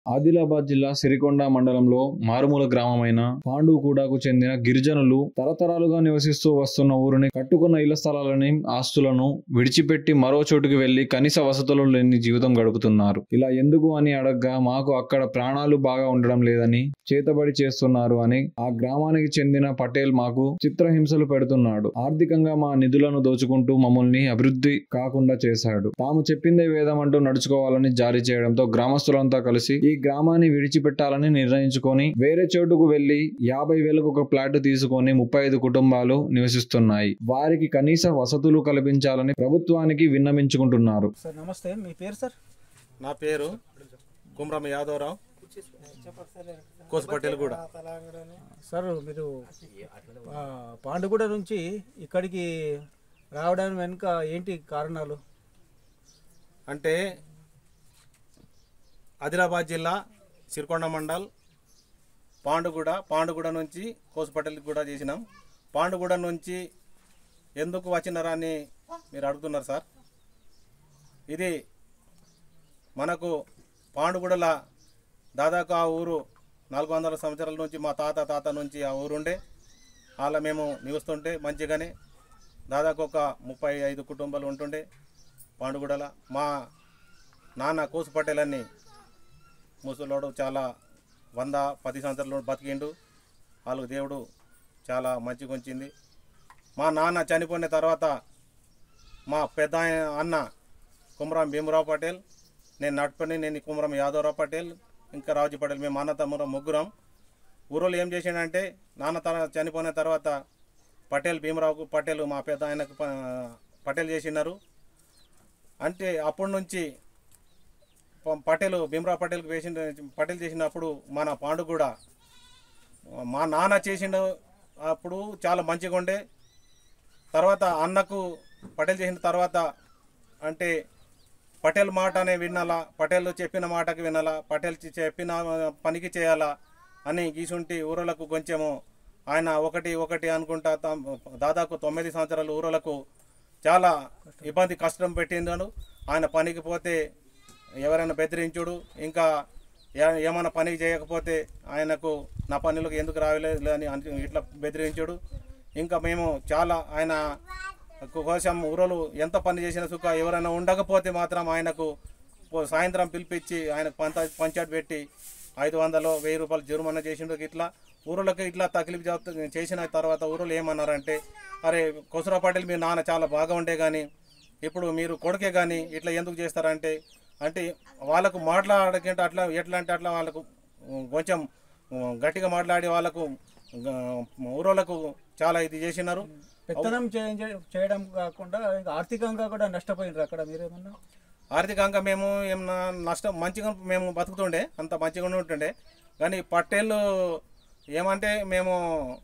ఆదిలాబాద్ జిల్లా సిరికొండ మండలంలో మారుమూల గ్రామమైన పాండుగూడకు చెందిన గిరిజనులు తరతరాలుగా నివసిస్తూ వస్తున్న ఊరిని కట్టుకున్న ఇళ్ల స్థలాలని ఆస్తులను విడిచిపెట్టి మరో చోటుకి వెళ్లి కనీస వసతులు లేని జీవితం గడుపుతున్నారు ఇలా ఎందుకు అని అడగ్గా మాకు అక్కడ ప్రాణాలు బాగా ఉండడం లేదని చేతబడి చేస్తున్నారు అని ఆ గ్రామానికి చెందిన పటేల్ మాకు చిత్రహింసలు పెడుతున్నాడు ఆర్థికంగా మా నిధులను దోచుకుంటూ మమ్మల్ని అభివృద్ధి కాకుండా చేశాడు తాము చెప్పిందే వేదం అంటూ నడుచుకోవాలని జారీ చేయడంతో గ్రామస్తులంతా కలిసి ఈ గ్రామాన్ని విడిచిపెట్టాలని నిర్ణయించుకొని వేరే చోటుకు వెళ్లి యాభై వేలకు ఒక ప్లాట్ తీసుకొని ముప్పై ఐదు కుటుంబాలు నివసిస్తున్నాయి వారికి కనీస వసతులు కల్పించాలని ప్రభుత్వానికి విన్నవించుకుంటున్నారు సార్ నమస్తే మీ పేరు సార్ నా పేరు కుమ్రం యాదవరావు కోసపట్టెలు కూడా సార్ మీరు ఆ, పాండుగూడ నుంచి ఇక్కడికి రావడానికి వెనుక ఏంటి కారణాలు అంటే ఆదిలాబాద్ జిల్లా సిరికొండ మండల్ పాండుగూడ పాండుగూడ నుంచి కోసపట్టెలకి కూడా చేసినాం పాండుగూడ నుంచి ఎందుకు వచ్చినారా అని మీరు అడుగుతున్నారు సార్ ఇది మనకు పాండుగూడల దాదాపు ఆ ఊరు నాలుగు వందల సంవత్సరాల నుంచి మా తాత తాత నుంచి ఆ ఊరు ఉండే అలా మేము నివస్తుంటే మంచిగానే దాదాపు ఒక ముప్పై ఐదు కుటుంబాలు ఉంటుండే పాండుగూడల మా నాన్న కోసు పట్టేలన్నీ ముసలోడు చాలా వంద పది సంవత్సరాలు బతికిండు వాళ్ళకు దేవుడు చాలా మంచిగా ఉంచింది మా నాన్న చనిపోయిన తర్వాత మా పెద్ద ఆయన అన్న కుమరం భీమరావు పటేల్ నేను నడుపుని నేను కుమరం యాదవరావు పటేల్ ఇంకా రాజు పటేల్ మేము అన్న తమ్మురం ముగ్గురం ఊరోళ్ళు ఏం చేసిండంటే నాన్న తన చనిపోయిన తర్వాత పటేల్ భీమరావుకు పటేల్ మా పెద్ద ఆయనకు ప- పటేల్ చేసినారు అంటే అప్పటి నుంచి ప- పటేల్ భీమరావు పటేల్కి వేసిన పటేల్ చేసినప్పుడు మన పాండు కూడా మా నాన్న చేసిన అప్పుడు చాలా మంచిగా ఉండే తర్వాత అన్నకు పటేల్ చేసిన తర్వాత అంటే పటేల్ మాట అనే వినాలా పటేల్ చెప్పిన మాటకి వినాలా పటేల్ చె- చెప్పిన పనికి చేయాలా అని గీసుంటి ఊరలకు కొంచెము ఆయన ఒకటి ఒకటి అనుకుంటా తం- దాదాపు తొమ్మిది సంవత్సరాలు ఊరలకు చాలా ఇబ్బంది కష్టం పెట్టిందాడు ఆయన పనికి పోతే ఎవరైనా బెదిరించుడు ఇంకా ఏ- ఏమైనా పనికి చేయకపోతే ఆయనకు నా పనులకు ఎందుకు రావలేదు అని అన్- ఇట్లా బెదిరించుడు ఇంకా మేము చాలా ఆయన కోసం ఊరలు ఎంత పని చేసిన సుఖ ఎవరైనా ఉండకపోతే మాత్రం ఆయనకు పో- సాయంత్రం పిలిపించి ఆయనకు పంత పంచాయతీ పెట్టి ఐదు వందలు వెయ్యి రూపాయలు జురుమన్నా చేసిండు ఇట్లా ఊరులకు ఇట్లా తక్లీఫ్ చేత- చేసిన తర్వాత ఊరులు ఏమన్నారంటే అరే కొసరా పాటిల్ మీ నాన్న చాలా బాగా ఉండే కానీ ఇప్పుడు మీరు కొడుకే కానీ ఇట్లా ఎందుకు చేస్తారంటే అంటే వాళ్ళకు మాట్లాడకంటే అట్లా ఎట్లా అంటే అట్లా వాళ్ళకు ఉం, కొంచెం ఉం, గట్టిగా మాట్లాడి వాళ్ళకు గ- ఊరోళ్ళకు చాలా ఇది చేసినారు పెత్తనం చేయ- చేయడం కాకుండా ఇంకా ఆర్థికంగా కూడా నష్టపోయినారు అక్కడ మీరేమన్నా ఆర్థికంగా మేము ఏమన్నా నష్టం మంచిగా మేము బతుకుతుండే అంత మంచిగా ఉంటుండే కానీ పట్టేళ్ళు ఏమంటే మేము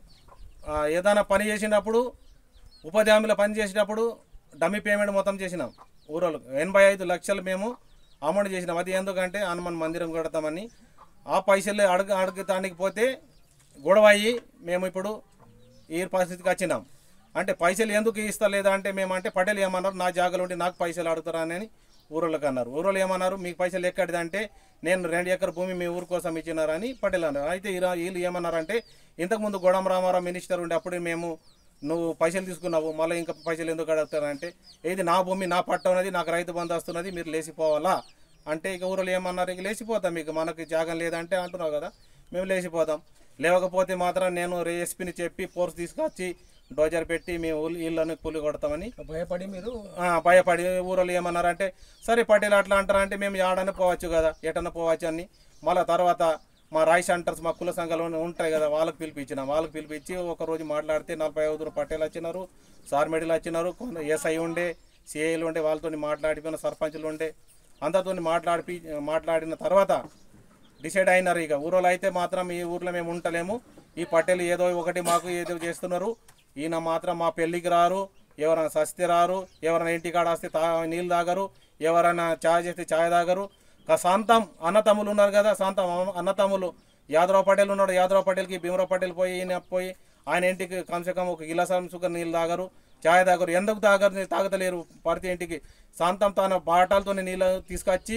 ఆ, ఏదైనా పని చేసినప్పుడు ఉపాధి హామీలో పని చేసేటప్పుడు డమ్మీ పేమెంట్ మొత్తం చేసినాం ఊరోళ్ళకు ఎనభై ఐదు లక్షలు మేము అమౌంట్ చేసినాం అది ఎందుకంటే హనుమాన్ మందిరం కడతామని ఆ పైసలు అడుగు అడుగుతానికి పోతే గొడవ అయ్యి మేము ఇప్పుడు ఈ పరిస్థితికి వచ్చినాం అంటే పైసలు ఎందుకు ఇస్తలేదా అంటే మేమంటే పటేల్ ఏమన్నారు నా జాగాలు ఉండి నాకు పైసలు అడుగుతారా అని ఊరోళ్ళకి అన్నారు ఊరోళ్ళు ఏమన్నారు మీకు పైసలు ఎక్కడిది అంటే నేను రెండు ఎకర భూమి మీ ఊరు కోసం ఇచ్చినారని పటేల్ అన్నారు అయితే ఈరా- వీళ్ళు ఏమన్నారంటే ఇంతకుముందు గొడవ రామారావు మినిస్టర్ ఉండే అప్పుడు మేము నువ్వు పైసలు తీసుకున్నావు మళ్ళీ ఇంకా పైసలు ఎందుకు అడుగుతారంటే ఏది నా భూమి నా పట్ట ఉన్నది నాకు రైతు బంధు వస్తున్నది మీరు లేచిపోవాలా అంటే ఇక ఊరిలో ఏమన్నారు ఇక లేచిపోతాం మీకు మనకి జాగం లేదంటే అంటున్నావు కదా మేము లేచిపోతాం లేవకపోతే మాత్రం నేను ఎస్పీని చెప్పి ఫోర్స్ తీసుకొచ్చి డోజర్ పెట్టి మేము ఊళ్ళు- ఇళ్ళని పులి కొడతామని భయపడి మీరు ఆ, భయపడి ఊరోళ్ళు ఏమన్నారంటే సరే పటేల్ అట్లా అంటారంటే మేము ఆడనే పోవచ్చు కదా ఎటన్నా పోవచ్చు అని మళ్ళీ తర్వాత మా రాయ్ సెంటర్స్ మా కుల సంఘాలు ఉంటాయి కదా వాళ్ళకి పిలిపించిన వాళ్ళకి పిలిపించి ఒక రోజు మాట్లాడితే నలభై ఐదుగురు పటేల్ వచ్చినారు సార్ మెడల్ వచ్చినారు కొంత ఎస్ఐ ఉండే సిఐలు ఉండే వాళ్ళతో మాట్లాడిపోయిన సర్పంచులు ఉండే అందరితో మాట్లాడిపి మాట్లాడిన తర్వాత డిసైడ్ అయినారు ఇక ఊరోళ్ళు అయితే మాత్రం ఈ ఊర్లో మేము ఉండలేము ఈ పట్టెలు ఏదో ఒకటి మాకు ఏదో చేస్తున్నారు ఈయన మాత్రం మా పెళ్ళికి రారు ఎవరైనా సస్తే రారు ఎవరైనా ఇంటికాడ వస్తే తా నీళ్ళు తాగరు ఎవరైనా ఛాయ్ చేస్తే ఛాయ్ తాగరు కా శాంతం అన్నతమ్ములు ఉన్నారు కదా శాంతం అన్న- అన్నతమ్ములు యాదరావు పటేల్ ఉన్నాడు యాదరావు పటేల్కి భీమరావు పటేల్ పోయి ఈయన పోయి ఆయన ఇంటికి కమ్సే కమ్ ఒక గిలాసం సుగర్ నీళ్ళు తాగరు ఛాయ్ తాగరు ఎందుకు తాగరు తాగతలేరు పడితే ఇంటికి శాంతం తన బాటలతో నీళ్ళు తీసుకొచ్చి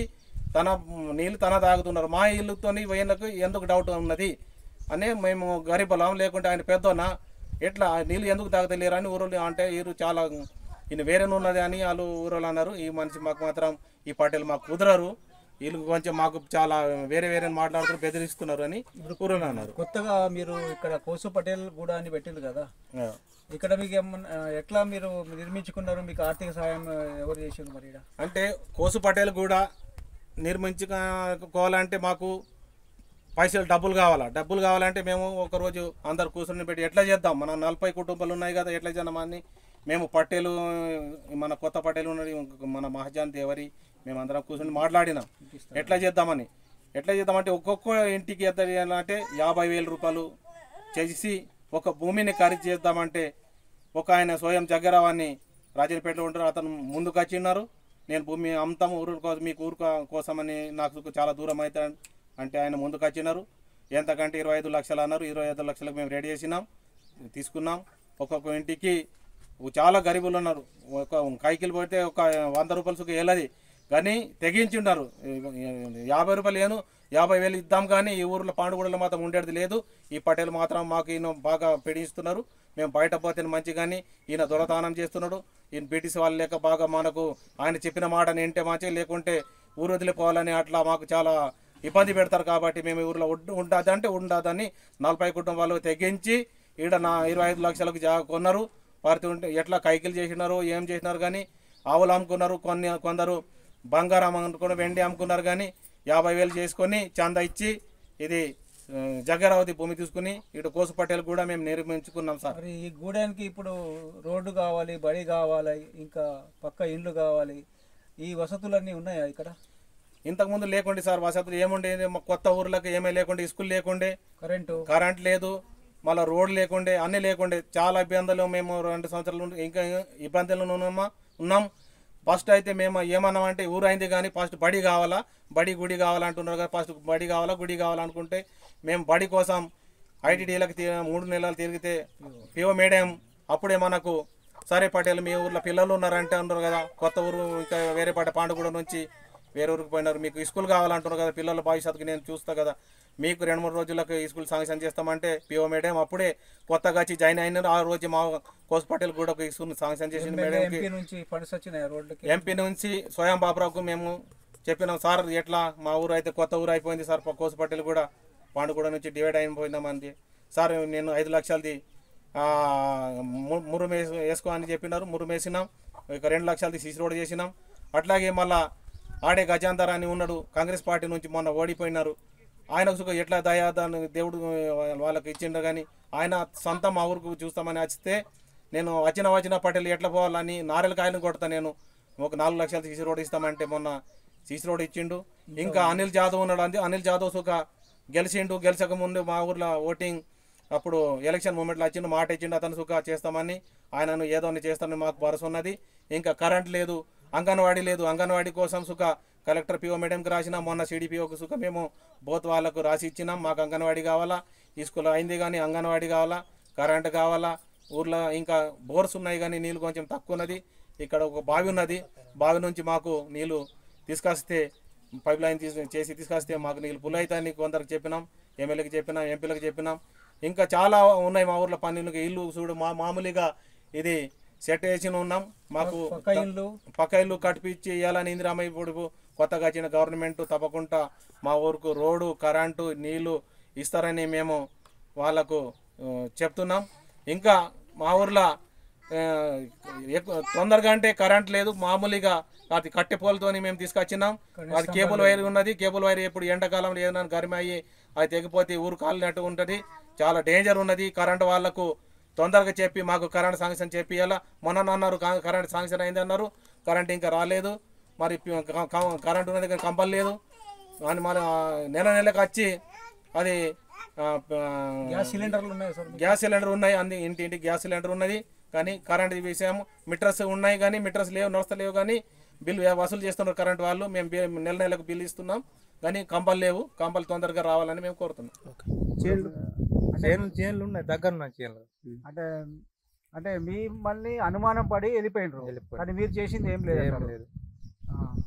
తన నీళ్ళు తన తాగుతున్నారు మా ఇల్లుతోని వీళ్ళకు ఎందుకు డౌట్ ఉన్నది అని మేము గరీబలం లేకుంటే ఆయన పెద్దోనా ఎట్లా ఆ నీళ్ళు ఎందుకు తాగుతలేరు అని ఊరు అంటే వీరు చాలా ఈయన వేరే ఉన్నది అని వాళ్ళు ఊరోళ్ళు అన్నారు ఈ మనిషి మాకు మాత్రం ఈ పటేలు మాకు కుదరరు వీళ్ళు కొంచెం మాకు చాలా వేరే వేరే మాట్లాడుతూ బెదిరిస్తున్నారు అని ఊరోళ్ళు అన్నారు కొత్తగా మీరు ఇక్కడ కోసు పటేల్ కూడా అని పెట్టింది కదా ఆ. ఇక్కడ మీకు ఏమన్నా ఎట్లా మీరు నిర్మించుకున్నారు మీకు ఆర్థిక సహాయం ఎవరు చేసిండ్రు మరి ఈడ? అంటే కోసు పటేల్ కూడా నిర్మించుకోవాలంటే మాకు పైసలు డబ్బులు కావాలా డబ్బులు కావాలంటే మేము ఒకరోజు అందరు కూర్చొని పెట్టి ఎట్లా చేద్దాం మన నలభై కుటుంబాలు ఉన్నాయి కదా ఎట్లా చేద్దామని మేము పటేలు మన కొత్త పటేలు ఉన్నది మన మహాజాన్ దేవరి మేము అందరం కూర్చొని మాట్లాడినాం ఎట్లా చేద్దామని ఎట్లా చేద్దామంటే ఒక్కొక్క ఇంటికి ఎంత చేయాలంటే యాభై వేల రూపాయలు చేసి ఒక భూమిని ఖరీదు చేద్దామంటే ఒక ఆయన స్వయం జగ్గరావాన్ని రాజంపేటలో ఉంటారు అతను ముందుకు వచ్చిన్నారు నేను భూమి అమ్ముతాము ఊరు కోసం మీకు ఊరు కో- కోసమని నాకు చాలా దూరం అవుతా అంటే ఆయన ముందుకు వచ్చినారు ఎంతకంటే ఇరవై ఐదు లక్షలు అన్నారు ఇరవై ఐదు లక్షలకు మేము రెడీ చేసినాం తీసుకున్నాం ఒక్కొక్క ఇంటికి చాలా గరీబులు ఉన్నారు ఒక కైకిలు పోతే ఒక వంద రూపాయల సుఖ వెళ్ళది కానీ తెగించున్నారు యాభై రూపాయలు ఏను యాభై వేలు ఇద్దాం కానీ ఈ ఊర్లో పాండుగూడలో మాత్రం ఉండేది లేదు ఈ పటేల్ మాత్రం మాకు ఈయన బాగా పెడిస్తున్నారు మేము బయట పోతే మంచి కానీ ఈయన దొరదానం చేస్తున్నాడు ఈయన బ్రిటిష్ వాళ్ళు లేక బాగా మనకు ఆయన చెప్పిన మాట వింటే మంచి లేకుంటే ఊరు వదిలిపోవాలని అట్లా మాకు చాలా ఇబ్బంది పెడతారు కాబట్టి మేము ఈ ఊర్లో ఉండ- ఉండదంటే ఉండదని నలభై కుటుంబాలు తెగించి ఈడ నా ఇరవై ఐదు లక్షలకు జా కొన్నారు వారితో ఉంటే ఎట్లా కైకిలు చేసినారు ఏం చేసినారు కానీ ఆవులు అమ్ముకున్నారు కొన్ని కొందరు బంగారం అమ్ముకున్నారు వెండి అమ్ముకున్నారు కానీ యాభై వేలు చేసుకొని చంద ఇచ్చి ఇది ఆ, జగ్గరావతి భూమి తీసుకుని ఇటు కోసు పటేల్ కూడా మేము నిర్మించుకున్నాం సార్ మరి ఈ గూడానికి ఇప్పుడు రోడ్డు కావాలి బడి కావాలి ఇంకా పక్క ఇండ్లు కావాలి ఈ వసతులన్నీ ఉన్నాయా ఇక్కడ ఇంతకుముందు లేకుండే సార్ వసతులు ఏముండే మా కొత్త ఊర్లకు ఏమీ లేకుండే స్కూల్ లేకుండే కరెంటు కరెంట్ లేదు మళ్ళీ రోడ్ లేకుండే అన్నీ లేకుండే చాలా ఇబ్బందులు మేము రెండు సంవత్సరాలు నుండి ఇంకా ఇబ్బందులు ఉన్నామా ఉన్నాం ఫస్ట్ అయితే మేము ఏమన్నామంటే ఊరు అయింది కానీ ఫస్ట్ బడి కావాలా బడి గుడి కావాలంటున్నారు కదా ఫస్ట్ బడి కావాలా గుడి కావాలనుకుంటే మేము బడి కోసం ఐటీడీలకు మూడు నెలలు తిరిగితే పిఓ మేడం అప్పుడే మనకు సరే పటేల్ మీ ఊర్లో పిల్లలు ఉన్నారంటే అన్నారు కదా కొత్త ఊరు ఇంకా వేరే పాట పాండుగూడ నుంచి వేరే ఊరికి పోయినారు మీకు స్కూల్ కావాలంటున్నారు కదా పిల్లల భవిష్యత్తుకి నేను చూస్తా కదా మీకు రెండు మూడు రోజులకు ఈ స్కూల్ శాంక్షన్ చేస్తామంటే పిఓ మేడం అప్పుడే కొత్తగా వచ్చి జాయిన్ అయినారు ఆ రోజు మా కోస్ పటేల్ కూడా ఒక స్కూల్ శాంక్షన్ చేసింది మేడంకి ఎంపీ నుంచి ఫండ్స్ వచ్చినాయి రోడ్లకి ఎంపీ నుంచి స్వయం బాబురావుకు మేము చెప్పినాం సార్ ఎట్లా మా ఊరు అయితే కొత్త ఊరు అయిపోయింది సార్ కోసు పటేల్ కూడా పాండుగూడ నుంచి డివైడ్ అయిపోయిందామంది సార్ నేను ఐదు లక్షలది ఆ, ము- మురు వేసు వేసుకో అని చెప్పినారు మురు వేసినాం ఇక రెండు లక్షలది సీసీ రోడ్ చేసినాం అట్లాగే మళ్ళా ఆడే గజాంధర్ అని ఉన్నాడు కాంగ్రెస్ పార్టీ నుంచి మొన్న ఓడిపోయినారు ఆయనకు సుఖ ఎట్లా దయాదాన్ని దేవుడు వాళ్ళకి ఇచ్చిండు కానీ ఆయన సొంత మా ఊరికి చూస్తామని వచ్చితే నేను వచ్చిన వచ్చిన పటేల్ ఎట్లా పోవాలని నారెల కాయలు కొడతా నేను ఒక నాలుగు లక్షలు సీసీ రోడ్ ఇస్తామంటే మొన్న సీసీ రోడ్ ఇచ్చిండు ఇంకా అనిల్ జాదవ్ ఉన్నాడు అంది అనిల్ జాదవ్ సుఖ గెలిచిండు గెలిచక ముందు మా ఊర్లో ఓటింగ్ అప్పుడు ఎలక్షన్ మూమెంట్లో వచ్చిండు మాట ఇచ్చిండు అతను సుఖ చేస్తామని ఆయనను ఏదో ఒకటి చేస్తానని మాకు భరోసా ఉన్నది ఇంకా కరెంట్ లేదు అంగన్వాడీ లేదు అంగన్వాడీ కోసం సుఖ కలెక్టర్ పిఓ మేడంకి రాసిన మొన్న సిడిపిఓకి సుఖ మేము బోత్ వాళ్ళకు రాసి ఇచ్చినాం మాకు అంగన్వాడీ కావాలా ఈ స్కూల్ అయింది కానీ అంగన్వాడీ కావాలా కరెంట్ కావాలా ఊర్లో ఇంకా బోర్స్ ఉన్నాయి కానీ నీళ్ళు కొంచెం తక్కువ ఉన్నది ఇక్కడ ఒక బావి ఉన్నది బావి నుంచి మాకు నీళ్ళు తీసుకొస్తే పైప్ లైన్ తీసి చేసి తీసుకొస్తే మాకు నీళ్ళు పుల్ అవుతాయని కొందరికి చెప్పినాం ఎమ్మెల్యేకి చెప్పినాం ఎంపీలకు చెప్పినాం ఇంకా చాలా ఉన్నాయి మా ఊర్లో పన్నెండు ఇల్లు చూడు మా మామూలుగా ఇది సెట్ వేసి ఉన్నాం మాకు పక్క ఇల్లు పక్క ఇల్లు కట్టిపించి ఇవ్వాలని ఇందిరామయ్య పొడుపు కొత్తగా వచ్చిన గవర్నమెంట్ తప్పకుండా మా ఊరుకు రోడ్డు కరెంటు నీళ్లు ఇస్తారని మేము వాళ్ళకు ఆ, చెప్తున్నాం ఇంకా మా ఊర్లో ఆ, ఎక్కువ తొందరగా అంటే కరెంట్ లేదు మామూలుగా అది కట్టె పోలతోని మేము తీసుకొచ్చినాం అది కేబుల్ వైర్ ఉన్నది కేబుల్ వైర్ ఇప్పుడు ఎండాకాలంలో ఏదైనా గరిమ అయ్యి అది తెగిపోతే ఊరు కాలినట్టు ఉంటుంది చాలా డేంజర్ ఉన్నది కరెంట్ వాళ్ళకు తొందరగా చెప్పి మాకు కరెంట్ శాంక్షన్ చెప్పి ఇలా మొన్న అన్నారు కా- కరెంట్ శాంక్షన్ అయింది అన్నారు కరెంట్ ఇంకా రాలేదు మరి పి- క- క- కరెంట్ ఉన్నది కానీ కంపల్ లేదు అని మన నెల నెలకు వచ్చి అది ఆ, ఆ, గ్యాస్ సిలిండర్లు ఉన్నాయి సార్ గ్యాస్ సిలిండర్ ఉన్నాయి అన్ని ఇంటి ఇంటికి గ్యాస్ సిలిండర్ ఉన్నది కానీ కరెంట్ విషయం మీటర్స్ ఉన్నాయి కానీ మీటర్స్ లేవు నడుస్తలేవు కానీ బిల్ వసూలు చేస్తున్నారు కరెంట్ వాళ్ళు మేము బి- నెల నెలకు బిల్ ఇస్తున్నాం కానీ కంపల్ లేవు కంపల్ తొందరగా రావాలని మేము కోరుతున్నాం చేన్లు చేన్లు చేన్లు ఉన్నాయి దగ్గర ఉన్నాయి చేన్లు అంటే అంటే మిమ్మల్ని అనుమానం పడి వెళ్ళిపోయినరు వెళ్ళిపోయారు. కానీ మీరు చేసింది ఏం లేదు ఏం అసలు. లేదు ఆ.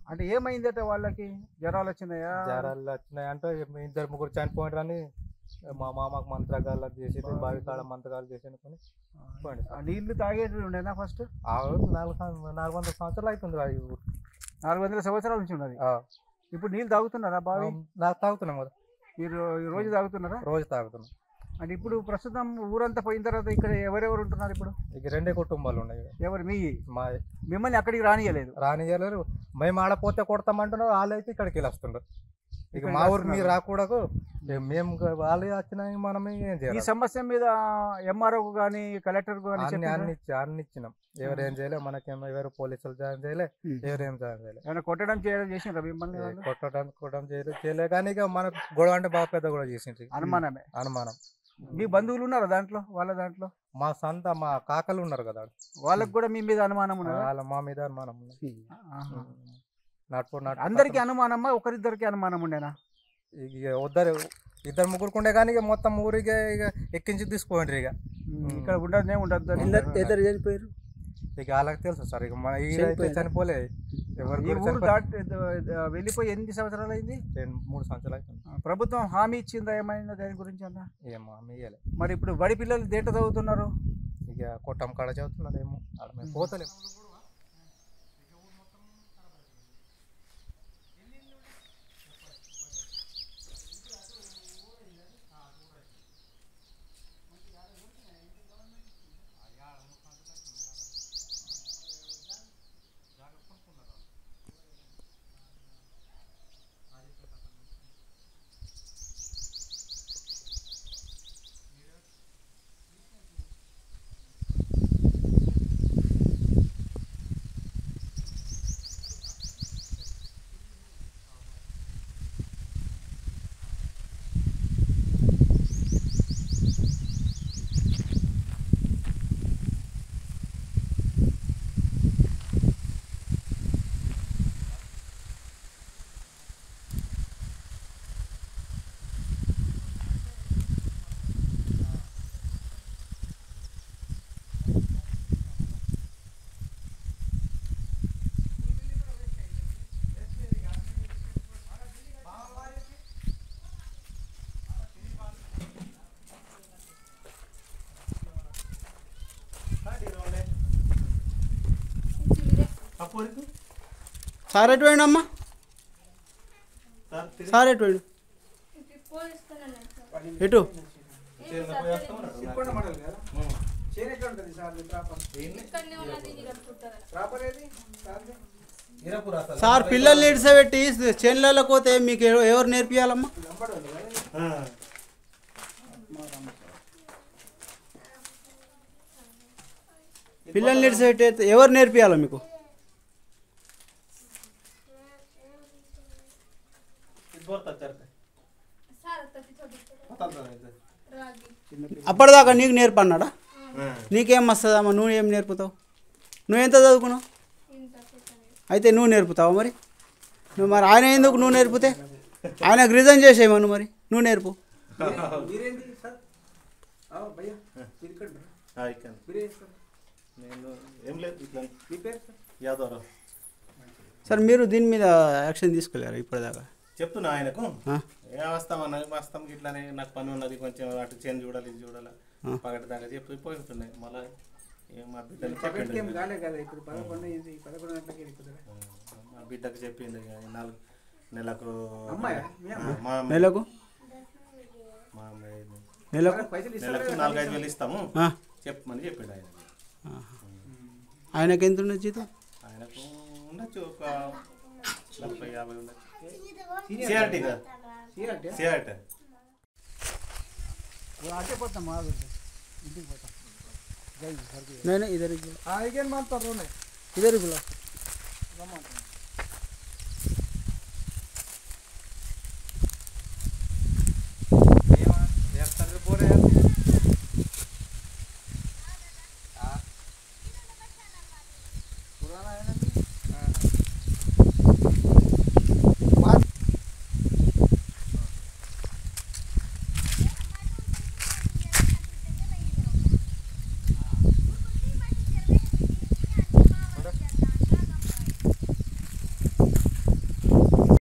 అంటే ఏమైందట వాళ్ళకి జ్వరాలు వచ్చినాయా జ్వరాలు వచ్చినాయి అంటే ఇద్దరు ముగ్గురు చనిపోయినారు అని మా మామకు మంత్రగాళ్ళు చేసి బావి కాడ మంత్రగాలు చేసి అనుకుని పోయిండు ఆ నీళ్లు తాగేటి ఉండేనా ఫస్ట్ ఆ ఊరు నాలుగు సం- నాలుగు వందల సంవత్సరాలు అవుతుంది ఆ ఊరు నాలుగు వందల సంవత్సరాల నుంచి ఉన్నది ఆ. ఇప్పుడు నీళ్ళు తాగుతున్నారా బావి నాకు తాగుతున్నాం కదా మీరు ఈ రోజు తాగుతున్నారా రోజు తాగుతున్నాం అంటే ఇప్పుడు ప్రస్తుతం ఊరంతా పోయిన తర్వాత ఇక్కడ ఎవరెవరు ఉంటున్నారు ఇప్పుడు ఇక రెండే కుటుంబాలు ఉన్నాయి ఎవరు మీ మా మిమ్మల్ని అక్కడికి రానియలేదు రానియలేరు మేము ఆడపోతే కొడతామంటున్నారు వాళ్ళు అయితే ఇక్కడికి వెళ్ళి వస్తుండ్రు ఇక ఇక్కడికి మా ఊరు మీరు వస్తున్నారు. రాకూడదు ఇక మేము వాళ్ళు వచ్చినా మనం ఏం ఈ చేయాలి సమస్య మీద ఎంఆర్ఓ కానీ కలెక్టర్ కానీ అన్ని చెప్పారా? అన్ని ఇచ్చి అన్ని ఇచ్చినాం ఎవరేం చేయలే మనకేమో ఎవరు పోలీసులు జాయిన్ చేయలే ఉం. ఎవరేం జాయిన్ చేయలే ఏమైనా కొట్టడం చేయడం చేసినారా మిమ్మల్ని ఏ వాళ్ళు? కొట్టడం కొట్టడం చేయలేదు చేయలే కానీ ఇక మనకు గొడవ అంటే బాగా పెద్ద గొడవ చేసిండ్రు అనుమానమే అనుమానం మీ బంధువులు ఉన్నారా దాంట్లో వాళ్ళ దాంట్లో మా సంత మా కాకలు ఉన్నారు కదా వాళ్ళకి కూడా మీ మీద అనుమానం ఉన్నదా వాళ్ళ మా మీద అనుమానం ఉంది. ఆహా. నడుపు నడుపు అందరికి అనుమానమా ఒకరిద్దరికి అనుమానం ఉండేనా ఇక వద్దరు ఇద్దరు ముగ్గురుకుండే కానీ ఇక మొత్తం ఊరికి ఇక ఎక్కించి తీసుకుపోయిండ్రు ఇక ఇక్కడ ఉండదనే ఉండద్దు అని ఇద్దరు చనిపోయారు ఇక వాళ్ళకి తెలుసు సార్ ఇక మన ఈ చనిపోలే ఎవరు ఈ కూడా ఊరు చనిపోలే. దాటి వెళ్ళిపోయి ఎన్ని సంవత్సరాలు అయింది రెండు మూడు సంవత్సరాలు అవుతుంది ఆ, ప్రభుత్వం హామీ ఇచ్చిందా ఏమైనా దాని గురించి అన్న ఏమో ఆమె ఇయ్యలే మరి ఇప్పుడు బడి పిల్లలు దేంట చదువుతున్నారు ఇక కొట్టం కాడ చదువుతున్నారు ఏమో ఆడ మేము పోతలేము సార్ ఎటు పోయిండు అమ్మా సార్ ఎటు పోయిండు ఎటు సార్ పిల్లల్ని ఇడిసబెట్టి చేనులలో పోతే మీకు ఎవ- ఎవరు నేర్పియాలమ్మా పిల్లల్ని ఇడిసబెట్టి ఎవరు నేర్పియాలా మీకు అప్పటిదాకా నీకు నేర్పన్నాడా నీకేం వస్తుందమ్మా నువ్వు ఏం నేర్పుతావు నువ్వు ఎంత చదువుకున్నావు అయితే నువ్వు నేర్పుతావా మరి నువ్వు మరి ఆయన ఎందుకు నువ్వు నేర్పితే ఆయనకు రిజైన్ చేసేయమను మరి నువ్వు నేర్పు నేను ఏం లేదు ఇట్లా యాదవరావు సార్ మీరు దీని మీద యాక్షన్ తీసుకోలేరు ఇప్పటిదాకా చెప్తున్నా ఆయనకు ఆ? ఏ వస్తామన్నా వస్తాం ఇట్లానే నాకు పని ఉన్నది కొంచెం అటు చేను చూడాలి ఇది చూడాలి ఆ. పగటి దాకా చెప్పి పోతున్నాయి మళ్ళీ ఏం మా బిడ్డకి చెప్పిండు కాలే కదా ఇప్పుడు పదకొండు అయింది పదకొండు గంటలకి వెళ్ళిపోతారా మా బిడ్డకి చెప్పింది ఇక ఈ నాలుగు నెలకు అమ్మాయా? మీ ఆ, మా అమ్మాయి. నెలకు మా అమ్మాయి ఇది. నెలకు పైసలు నెలకు నాలుగైదు వేలు ఇస్తాము ఆ. చెప్పమని చెప్పిండు ఆయన ఆయనకి ఎంత ఉన్నది జీతం ఆయనకు ఉండొచ్చు ఒక నలభై యాభై ఉండొచ్చు సిఆర్టీ కదా సిఆర్టీ అటే పోతాం మా ఇంటికి పోతాం నేను ఇద్దరు ఆ, ఇకేం మాట్లాడరు ఇద్దరు రమ్మంటాం